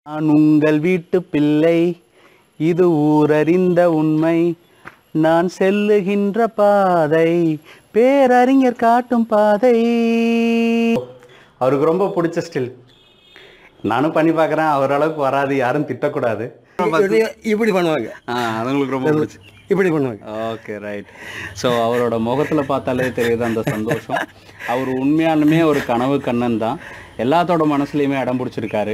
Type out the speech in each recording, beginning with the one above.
நான் உங்கள் வீட்டு பிள்ளை இது ஊரறிந்த உண்மை நான் செல்லுகின்ற பாதை பேரறிஞர் காட்டும் பாதை அவருக்கு ரொம்ப பிடிச்ச ஸ்டில் நானும் பண்ணி பார்க்குறேன் அவர் அளவுக்கு வராது யாரும் திட்டக்கூடாது இப்படி இப்படி பண்ணுவாங்க ஆ அது உங்களுக்கு ரொம்ப பிடிச்சி இப்படி பண்ணுவாங்க ஓகே ரைட் ஸோ அவரோட முகத்தில் பார்த்தாலே தெரியுது அந்த சந்தோஷம் அவர் உண்மையாலுமே ஒரு கனவு கண்ணன் தான் எல்லாத்தோட மனசுலையுமே இடம் பிடிச்சிருக்காரு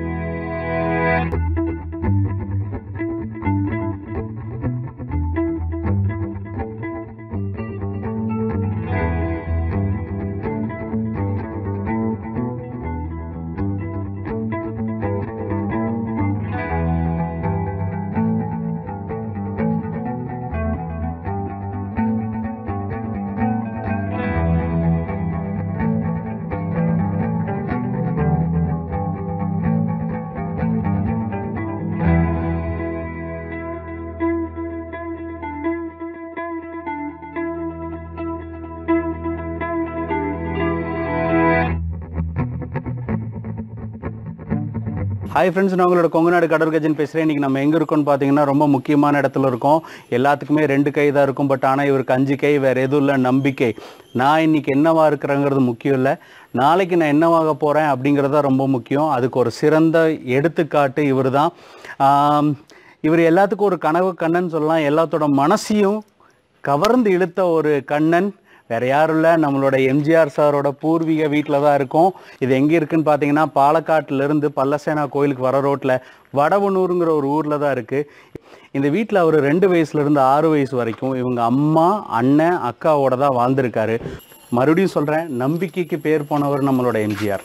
ஹாய் ஃப்ரெண்ட்ஸ் நான் உங்களோட கொங்குநாடு கடற்கஜன் பேசுகிறேன் இன்றைக்கி நம்ம எங்கே இருக்கோம்னு பார்த்தீங்கன்னா ரொம்ப முக்கியமான இடத்துல இருக்கோம் எல்லாத்துக்குமே ரெண்டு கை தான் இருக்கும் பட் ஆனால் இவருக்கு அஞ்சு கை வேறு எதுவும் இல்லை நம்பிக்கை நான் இன்னைக்கு என்னவா இருக்கிறேங்கிறது முக்கியம் இல்லை நாளைக்கு நான் என்னவாக போகிறேன் அப்படிங்கிறது தான் ரொம்ப முக்கியம் அதுக்கு ஒரு சிறந்த எடுத்துக்காட்டு இவர் தான் இவர் எல்லாத்துக்கும் ஒரு கனவு கண்ணன் சொல்லலாம் எல்லாத்தோட மனசையும் கவர்ந்து இழுத்த ஒரு கண்ணன் வேற யாரும் இல்லை நம்மளோட எம்ஜிஆர் சாரோட பூர்வீக வீட்டில் தான் இருக்கும் இது எங்கே இருக்குன்னு பார்த்தீங்கன்னா பாலக்காட்டிலிருந்து பல்லசேனா கோயிலுக்கு வர ரோட்டில் வடவனூருங்கிற ஒரு ஊரில் தான் இருக்குது இந்த வீட்டில் அவர் ரெண்டு வயசுலேருந்து ஆறு வயசு வரைக்கும் இவங்க அம்மா அண்ணன் அக்காவோட தான் வாழ்ந்திருக்காரு மறுபடியும் சொல்கிறேன் நம்பிக்கைக்கு பேர் போனவர் நம்மளோட எம்ஜிஆர்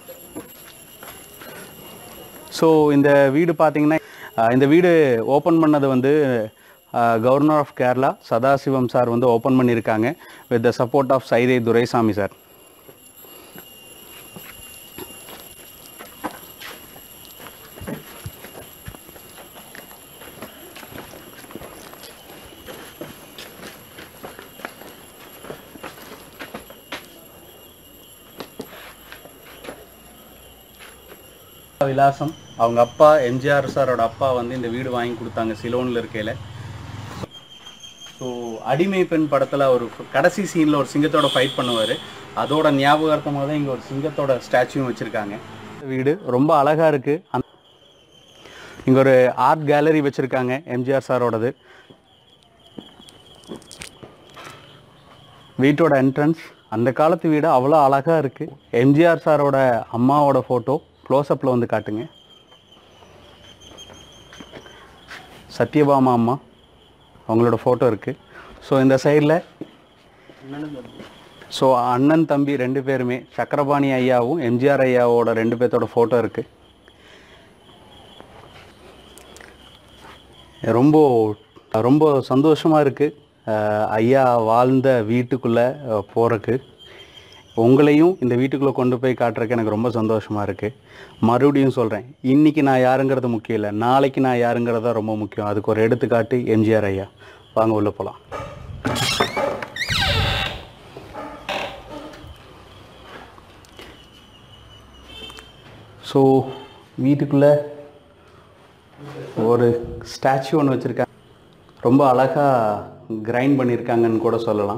ஸோ இந்த வீடு பார்த்தீங்கன்னா அஹ், இந்த வீடு ஓப்பன் பண்ணது வந்து governor of Kerala Sadasivam sir வந்து ஓப்பன் பண்ணியிருக்காங்க with the support of Saidai Duraisamy sir விலாசம் அவங்க அப்பா எம்ஜிஆர் சாரோட அப்பா வந்து இந்த வீடு வாங்கி கொடுத்தாங்க சிலோனில் இருக்கையில் ஸோ அடிமை பெண் படத்தில் ஒரு கடைசி சீனில் ஒரு சிங்கத்தோட ஃபைட் பண்ணுவார் அதோட ஞாபகார்த்தமாக தான் இங்கே ஒரு சிங்கத்தோட ஸ்டாச்சுவும் வச்சுருக்காங்க வீடு ரொம்ப அழகாக இருக்குது இங்கே ஒரு ஆர்ட் கேலரி வச்சுருக்காங்க எம்ஜிஆர் சாரோடது வீட்டோட என்ட்ரன்ஸ் அந்த காலத்து வீடு அவ்வளோ அழகாக இருக்குது எம்ஜிஆர் சாரோட அம்மாவோட ஃபோட்டோ க்ளோஸ்அப்பில் வந்து காட்டுங்க சத்யபாமா அம்மா அவங்களோட ஃபோட்டோ இருக்குது ஸோ இந்த சைடில் ஸோ அண்ணன் தம்பி ரெண்டு பேருமே சக்கரபாணி ஐயாவும் எம்ஜிஆர் ஐயாவோட ரெண்டு பேர்த்தோட ஃபோட்டோ இருக்குது ரொம்ப ரொம்ப சந்தோஷமாக இருக்குது ஐயா வாழ்ந்த வீட்டுக்குள்ளே போகிறக்கு உங்களையும் இந்த வீட்டுக்குள்ளே கொண்டு போய் காட்டுறதுக்கு எனக்கு ரொம்ப சந்தோஷமாக இருக்குது மறுபடியும் சொல்கிறேன் இன்றைக்கி நான் யாருங்கிறது முக்கியம் இல்லை நாளைக்கு நான் யாருங்கிறது தான் ரொம்ப முக்கியம் அதுக்கு ஒரு எடுத்துக்காட்டு எம்ஜிஆர் ஐயா வாங்க உள்ளே போகலாம் ஸோ வீட்டுக்குள்ளே ஒரு ஸ்டாச்சு ஒன்று வச்சுருக்காங்க ரொம்ப அழகாக கிரைண்ட் பண்ணியிருக்காங்கன்னு கூட சொல்லலாம்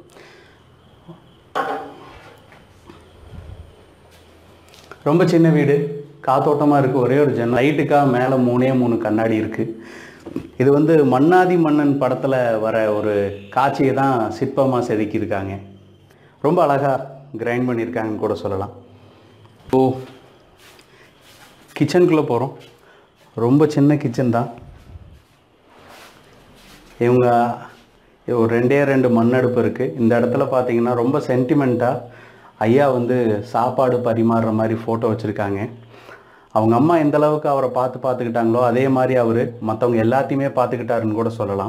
ரொம்ப சின்ன வீடு காத்தோட்டமாக இருக்குது ஒரே ஒரு ஜன்னல் லைட்டுக்காக மேலே மூணே மூணு கண்ணாடி இருக்குது இது வந்து மன்னாதி மன்னன் படத்தில் வர ஒரு காட்சியை தான் சிற்பமாக செதுக்கியிருக்காங்க ரொம்ப அழகாக கிரைண்ட் பண்ணியிருக்காங்கன்னு கூட சொல்லலாம் ஓ கிச்சனுக்குள்ளே போகிறோம் ரொம்ப சின்ன கிச்சன் தான் இவங்க ஒரு ரெண்டே ரெண்டு மண்ணடுப்பு இருக்குது இந்த இடத்துல பார்த்தீங்கன்னா ரொம்ப சென்டிமெண்ட்டாக ஐயா வந்து சாப்பாடு பரிமாறுற மாதிரி ஃபோட்டோ வச்சுருக்காங்க அவங்க அம்மா எந்த அளவுக்கு அவரை பார்த்து பார்த்துக்கிட்டாங்களோ அதே மாதிரி அவர் மற்றவங்க எல்லாத்தையுமே பார்த்துக்கிட்டாருன்னு கூட சொல்லலாம்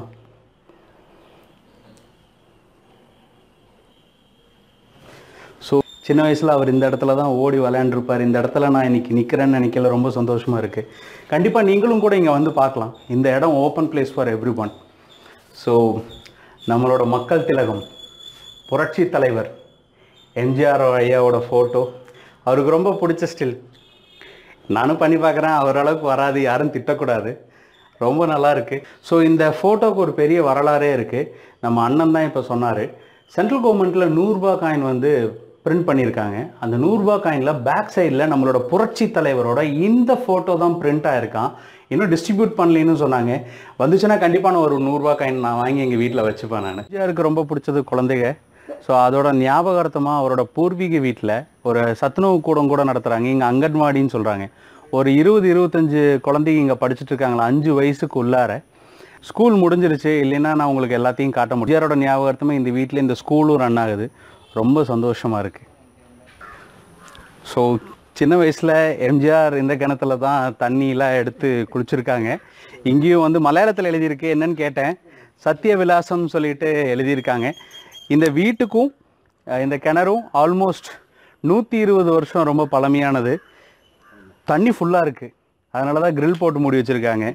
ஸோ சின்ன வயசில் அவர் இந்த இடத்துல தான் ஓடி விளையாண்டுருப்பார் இந்த இடத்துல நான் இன்னைக்கு நிற்கிறேன்னு நினைக்கல ரொம்ப சந்தோஷமாக இருக்குது கண்டிப்பாக நீங்களும் கூட இங்கே வந்து பார்க்கலாம் இந்த இடம் open place for everyone so நம்மளோட மக்கள் திலகம் புரட்சி தலைவர் எம்ஜிஆர் ஐயாவோட ஃபோட்டோ அவருக்கு ரொம்ப பிடிச்ச ஸ்டில் நானும் பண்ணி பார்க்குறேன் அவர் அளவுக்கு வராது யாரும் திட்டக்கூடாது ரொம்ப நல்லா இருக்கு ஸோ இந்த ஃபோட்டோக்கு ஒரு பெரிய வரலாறே இருக்கு நம்ம அண்ணன் தான் இப்போ சொன்னார் சென்ட்ரல் கவர்மெண்ட்டில் நூறுரூபா காயின் வந்து பிரிண்ட் பண்ணியிருக்காங்க அந்த நூறுரூபா காயினில் பேக் சைடில் நம்மளோட புரட்சி தலைவரோட இந்த ஃபோட்டோ தான் பிரிண்ட் ஆயிருக்கான் இன்னும் டிஸ்ட்ரிபியூட் பண்ணலன்னு சொன்னாங்க வந்துச்சுன்னா கண்டிப்பாக நான் ஒரு நூறுரூவா காயின் நான் வாங்கி எங்கள் வீட்டில் வச்சுப்பேன் நான் எம்ஜிஆருக்கு ரொம்ப பிடிச்சது குழந்தைங்க ஸோ அதோட ஞாபகார்த்தமாக அவரோட பூர்வீக வீட்டில் ஒரு சத்துணவு கூடம் கூட நடத்துகிறாங்க இங்கே அங்கன்வாடின்னு சொல்கிறாங்க ஒரு இருபது இருபத்தஞ்சு குழந்தைங்க இங்கே படிச்சுட்டு இருக்காங்களா அஞ்சு வயசுக்கு உள்ளார ஸ்கூல் முடிஞ்சிருச்சு இல்லைன்னா நான் உங்களுக்கு எல்லாத்தையும் காட்ட முடியும் எம்ஜிஆரோட ஞாபகார்த்தமாக இந்த வீட்டில் இந்த ஸ்கூலும் ரன் ஆகுது ரொம்ப சந்தோஷமாக இருக்குது ஸோ சின்ன வயசில் எம்ஜிஆர் இந்த கிணத்துல தான் தண்ணியெலாம் எடுத்து குளிச்சிருக்காங்க இங்கேயும் வந்து மலையாளத்தில் எழுதியிருக்கு என்னன்னு கேட்டேன் சத்திய விலாசம் சொல்லிட்டு எழுதியிருக்காங்க இந்த வீட்டுக்கும் அஹ், இந்த கிணறும் ஆல்மோஸ்ட் நூற்றி இருபது வருஷம் ரொம்ப பழமையானது தண்ணி ஃபுல்லாக இருக்குது அதனால தான் grill போட்டு மூடி வச்சுருக்காங்க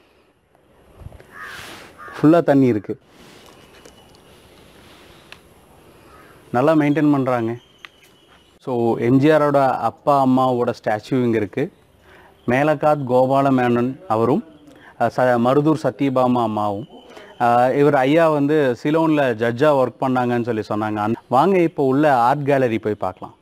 ஃபுல்லாக தண்ணி இருக்குது நல்லா மெயின்டைன் பண்ணுறாங்க ஸோ எம்ஜிஆரோட அப்பா அம்மாவோட ஸ்டாச்சு இங்கே இருக்குது மேலகாத் கோபால மேனன் அவரும் அஹ், ச மருதூர் சத்யபாமா அம்மாவும் அஹ், இவர் ஐயா வந்து சிலோனில் ஜட்ஜாக ஒர்க் பண்ணாங்கன்னு சொல்லி சொன்னாங்க அந்த- வாங்க இப்போ உள்ள ஆர்ட் கேலரி போய் பார்க்கலாம்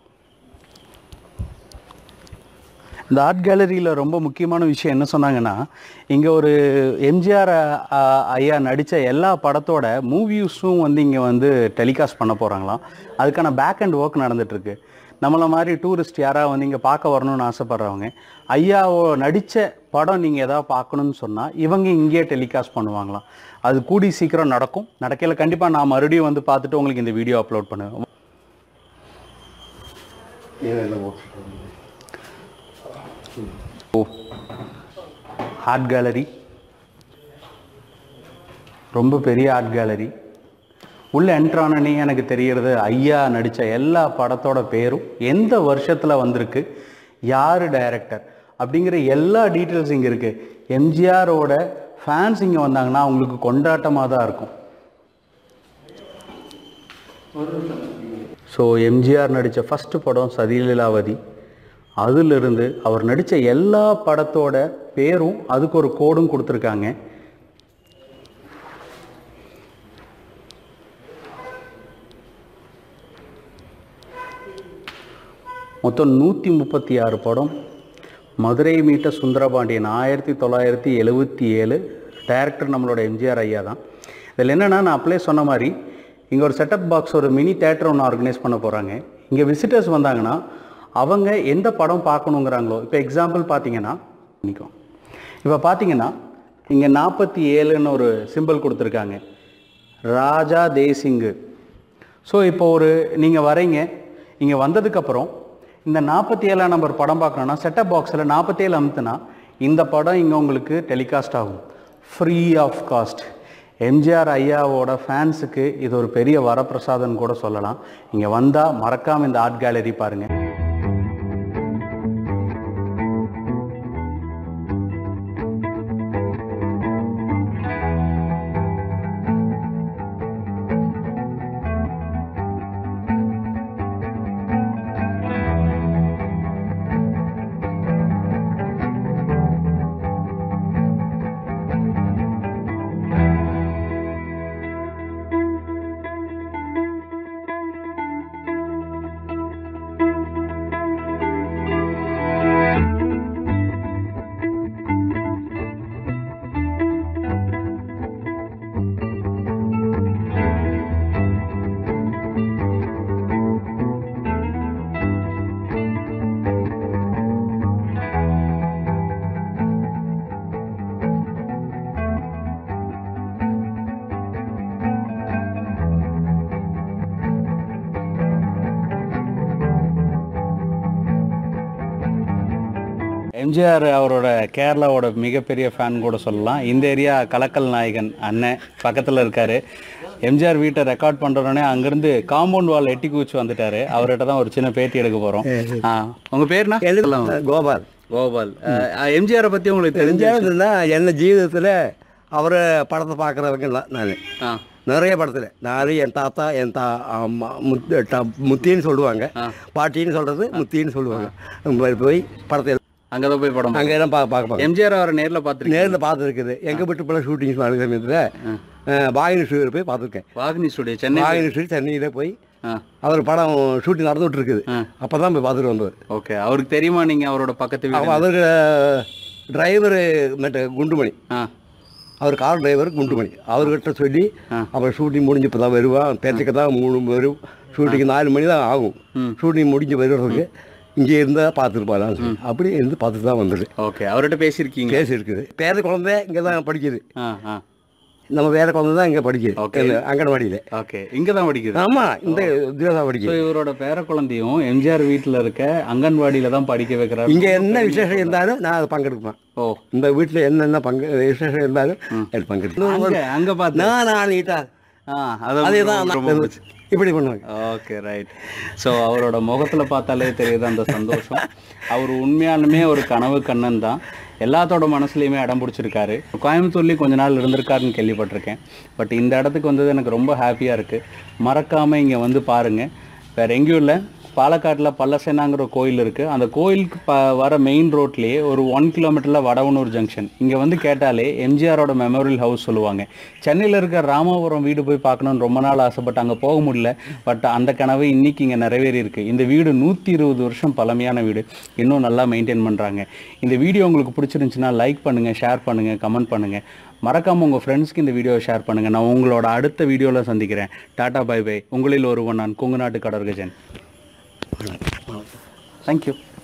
இந்த ஆர்ட் கேலரியில் ரொம்ப முக்கியமான விஷயம் என்ன சொன்னாங்கன்னா இங்கே ஒரு எம்ஜிஆர் ஐயா நடித்த எல்லா படத்தோட மூவிஸும் வந்து இங்கே வந்து டெலிகாஸ்ட் பண்ண போகிறாங்களாம் அதுக்கான பேக் அண்ட் ஒர்க் நடந்துட்டுருக்கு நம்மளை மாதிரி டூரிஸ்ட் யாராவது வந்து இங்கே பார்க்க வரணும்னு ஆசைப்பட்றவங்க ஐயாவோ நடித்த படம் நீங்கள் எதாவது பார்க்கணும்னு சொன்னால் இவங்க இங்கேயே டெலிகாஸ்ட் பண்ணுவாங்களாம் அது கூடி சீக்கிரம் நடக்கும் நடக்கையில் கண்டிப்பாக நான் மறுபடியும் வந்து பார்த்துட்டு உங்களுக்கு இந்த வீடியோ அப்லோட் பண்ணுவேன் ஆர்ட் கேலரி ரொம்ப பெரிய ஆர்ட் கேலரி உள்ள என்ட்ரானே எனக்கு தெரியறது ஐயா நடித்த எல்லா படத்தோட பேரும் எந்த வருஷத்தில் வந்திருக்கு யார் டைரக்டர் அப்படிங்கிற எல்லா டீட்டெயில்ஸ் இங்கே இருக்குது எம்ஜிஆரோட ஃபேன்ஸ் இங்கே வந்தாங்கன்னா அவங்களுக்கு கொண்டாட்டமாக தான் இருக்கும் ஸோ எம்ஜிஆர் நடித்த ஃபஸ்ட்டு படம் சதிலீலாவதி அதிலிருந்து அவர் நடித்த எல்லா படத்தோட பேரும் அதுக்கு ஒரு கோடும் கொடுத்துருக்காங்க மொத்தம் நூற்றி முப்பத்தி ஆறு படம் மதுரை மீட்ட சுந்தரபாண்டியன் ஆயிரத்தி தொள்ளாயிரத்தி எழுவத்தி ஏழு டைரக்டர் நம்மளோட எம்ஜிஆர் ஐயா தான் இதில் என்னென்னா நான் அப்படியே சொன்ன மாதிரி இங்கே ஒரு செட்டப் பாக்ஸ் ஒரு மினி தேட்டர் ஒன்று ஆர்கனைஸ் பண்ண போகிறாங்க இங்கே விசிட்டர்ஸ் வந்தாங்கன்னா அவங்க எந்த படம் பார்க்கணுங்கிறாங்களோ இப்போ எக்ஸாம்பிள் பார்த்தீங்கன்னா நிற்கும் இப்போ பார்த்தீங்கன்னா இங்கே நாற்பத்தி ஏழுன்னு ஒரு சிம்பிள் கொடுத்துருக்காங்க ராஜா தேசிங்கு ஸோ இப்போ ஒரு நீங்கள் வரீங்க இங்கே வந்ததுக்கப்புறம் இந்த நாற்பத்தி ஏழாம் நம்பர் படம் பார்க்கணுன்னா செட்டப் பாக்ஸில் நாற்பத்தேழு அமுத்துனா இந்த படம் இங்கே உங்களுக்கு டெலிகாஸ்ட் ஆகும் ஃப்ரீ ஆஃப் காஸ்ட் எம்ஜிஆர் ஐயாவோட ஃபேன்ஸுக்கு இது ஒரு பெரிய வரப்பிரசாதம்னு கூட சொல்லலாம் இங்கே வந்தால் மறக்காமல் இந்த ஆர்ட் கேலரி பாருங்கள் எம்ஜிஆர் அவரோட கேரளாவோட மிகப்பெரிய ஃபேன் கூட சொல்லலாம் இந்த ஏரியா கலக்கல் நாயகன் அண்ணன் பக்கத்தில் இருக்காரு எம்ஜிஆர் வீட்டை ரெக்கார்ட் பண்ணுறோடனே அங்கேருந்து காம்பவுண்ட் வால் எட்டி குச்சி வந்துட்டாரு அவர்கிட்ட தான் ஒரு சின்ன பேட்டி எடுக்க போகிறோம் ஆ உங்கள் பேர்னா கோபால் கோபால் எம்ஜிஆரை பற்றி உங்களுக்கு தெரிஞ்ச தெரிஞ்சால் தான் என்ன ஜீவிதத்தில் அவரை படத்தை பார்க்குறவங்க நான் ஆ நிறைய படத்தில் நான் என் தாத்தா என் தா அம்மா முத்து ட- முத்தின்னு சொல்லுவாங்க பாட்டின்னு சொல்கிறது முத்தின்னு சொல்லுவாங்க போய் போய் படத்தை அங்கே தான் போய் படம் அங்கே தான் பா பார்க்க பார்க்க எம்ஜிஆர் அவரை நேரில் பார்த்துருக்கேன் நேரில் பார்த்துருக்குது எங்கள் வீட்டு பிள்ளை ஷூட்டிங் நடக்கிற சமயத்தில் பாகினி ஸ்டூடியோ போய் பார்த்துருக்கேன் வாகினி ஸ்டுடியோ சென்னை பாகினி ஸ்டூடியோ சென்னையில் போய் ஆ அவர் படம் ஷூட்டிங் நடந்துகிட்டு இருக்குது அப்போ தான் போய் பார்த்துட்டு வந்தவர் ஓகே அவருக்கு தெரியுமா நீங்கள் அவரோட பக்கத்து வீடு அப்போ அவருக்கு டிரைவரு மற்ற குண்டுமணி ஆ அவர் கார் டிரைவர் குண்டுமணி அவர்கிட்ட சொல்லி அப்புறம் ஷூட்டிங் முடிஞ்சு இப்போ தான் வருவான் பேச்சுக்கு தான் மூணு வரும் ஷூட்டிங் நாலு மணி தான் ஆகும் ஷூட்டிங் முடிஞ்சு வருவதுக்கு இங்கே இருந்தால் பார்த்துருப்பாரான்னு சொல்லி அப்படி இருந்து பார்த்துட்டு தான் வந்தது ஓகே அவர்கிட்ட பேசியிருக்கீங்க கேஸ் இருக்குது பேர குழந்தை இங்கே தான் படிக்குது ஆ ஆ நம்ம வேற குழந்தை தான் இங்கே படிக்குது Okay. இந்த அங்கன்வாடியில் ஓகே இங்கே தான் படிக்குது ஆமாம் இந்த இதுல தான் ஸோ படிக்குது இவரோட பேர குழந்தையும் எம்ஜிஆர் வீட்டில் இருக்க அங்கன்வாடியில தான் படிக்க வைக்கிறார் இங்கே என்ன விசேஷம் இருந்தாலும் நான் அதை பங்கெடுப்பேன் ஓ இந்த வீட்டில் என்னென்ன பங்கு விசேஷம் இருந்தாலும் அது பங்கெடுப்பேன் அங்க அங்க பார்த்து நான் நான் நீட்டா ஆ அது அதே தான் ரொம்ப பிடிச்சி. இப்படி பண்ணுவாங்க ஓகே ரைட் ஸோ அவரோட முகத்துல பார்த்தாலே தெரியுது அந்த சந்தோஷம் அவர் உண்மையாலுமே ஒரு கனவு கண்ணன் தான் எல்லாத்தோட மனசுலையுமே இடம் பிடிச்சிருக்காரு கோயம்புத்தூர்லேயும் கொஞ்ச நாள் இருந்திருக்காருன்னு கேள்விப்பட்டிருக்கேன் பட் இந்த இடத்துக்கு வந்தது எனக்கு ரொம்ப ஹாப்பியாக இருக்குது மறக்காமல் இங்கே வந்து பாருங்கள் வேறு எங்கேயும் இல்லை பாலக்காட்டில் பல்லசேனாங்கிற ஒரு கோயில் இருக்குது அந்த கோயிலுக்கு ப வர மெயின் ரோட்லேயே ஒரு ஒன் கிலோமீட்டரில் வடவனூர் ஜங்ஷன் இங்கே வந்து கேட்டாலே எம்ஜிஆரோட மெமோரியல் ஹவுஸ் சொல்லுவாங்க சென்னையில் இருக்க ராமாபுரம் வீடு போய் பார்க்கணும்னு ரொம்ப நாள் ஆசைப்பட்டு அங்கே போக முடியல பட் அந்த கனவு இன்னைக்கு இங்கே நிறைவேறி இருக்கு இந்த வீடு நூற்றி இருபது வருஷம் பழமையான வீடு இன்னும் நல்லா மெயின்டைன் பண்ணுறாங்க இந்த வீடியோ உங்களுக்கு பிடிச்சிருந்துச்சுன்னா லைக் பண்ணுங்கள் ஷேர் பண்ணுங்கள் கமெண்ட் பண்ணுங்கள் மறக்காமல் உங்கள் ஃப்ரெண்ட்ஸ்க்கு இந்த வீடியோவை ஷேர் பண்ணுங்கள் நான் உங்களோட அடுத்த வீடியோவில் சந்திக்கிறேன் டாடா பை பை உங்களில் ஒருவன் நான் கொங்கு நாட்டு கடற்கஜன் தேங்க்யூ